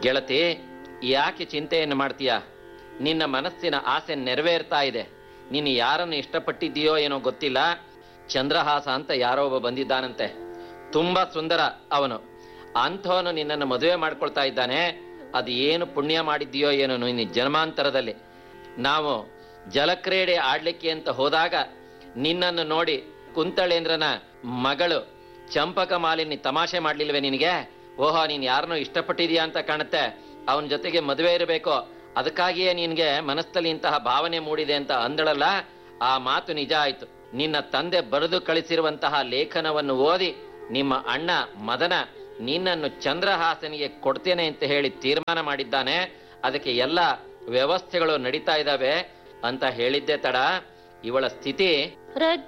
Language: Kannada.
ಗೆಳತಿ ಯಾಕೆ ಚಿಂತೆಯನ್ನು ಮಾಡ್ತೀಯ ನಿನ್ನ ಮನಸ್ಸಿನ ಆಸೆ ನೆರವೇರ್ತಾ ಇದೆ ನೀನು ಯಾರನ್ನು ಇಷ್ಟಪಟ್ಟಿದ್ದೀಯೋ ಏನೋ ಗೊತ್ತಿಲ್ಲ ಚಂದ್ರಹಾಸ ಅಂತ ಯಾರೋ ಒಬ್ಬ ಬಂದಿದ್ದಾನಂತೆ ತುಂಬಾ ಸುಂದರ ಅವನು ಅಂಥವನು ನಿನ್ನನ್ನು ಮದುವೆ ಮಾಡ್ಕೊಳ್ತಾ ಇದ್ದಾನೆ ಅದು ಏನು ಪುಣ್ಯ ಮಾಡಿದ್ದೀಯೋ ಏನೋ ನಿನ್ನ ಜನ್ಮಾಂತರದಲ್ಲಿ ನಾವು ಜಲಕ್ರೀಡೆ ಆಡ್ಲಿಕ್ಕೆ ಅಂತ ಹೋದಾಗ ನಿನ್ನನ್ನು ನೋಡಿ ಕುಂತಳೇಂದ್ರನ ಮಗಳು ಚಂಪಕ ಮಾಲಿನಿ ತಮಾಷೆ ಮಾಡ್ಲಿಲ್ವೇ ನಿನಗೆ ಓಹೋ ನೀನ್ ಯಾರನ್ನೋ ಇಷ್ಟಪಟ್ಟಿದ್ಯಾ ಅಂತ ಕಾಣುತ್ತೆ ಅವನ ಜೊತೆಗೆ ಮದುವೆ ಇರಬೇಕು ಅದಕ್ಕಾಗಿಯೇ ನಿನ್ಗೆ ಮನಸ್ಸಲ್ಲಿ ಇಂತಹ ಭಾವನೆ ಮೂಡಿದೆ ಅಂತ ಅಂದಳಲ್ಲ ಆ ಮಾತು ನಿಜ ಆಯ್ತು ನಿನ್ನ ತಂದೆ ಬರೆದು ಕಳಿಸಿರುವಂತಹ ಲೇಖನವನ್ನು ಓದಿ ನಿಮ್ಮ ಅಣ್ಣ ಮದನ ನಿನ್ನನ್ನು ಚಂದ್ರಹಾಸನಿಗೆ ಕೊಡ್ತೇನೆ ಅಂತ ಹೇಳಿ ತೀರ್ಮಾನ ಮಾಡಿದ್ದಾನೆ ಅದಕ್ಕೆ ಎಲ್ಲ ವ್ಯವಸ್ಥೆಗಳು ನಡೀತಾ ಇದ್ದಾವೆ ಅಂತ ಹೇಳಿದ್ದೆ ತಡ ಇವಳ ಸ್ಥಿತಿ ರಜ್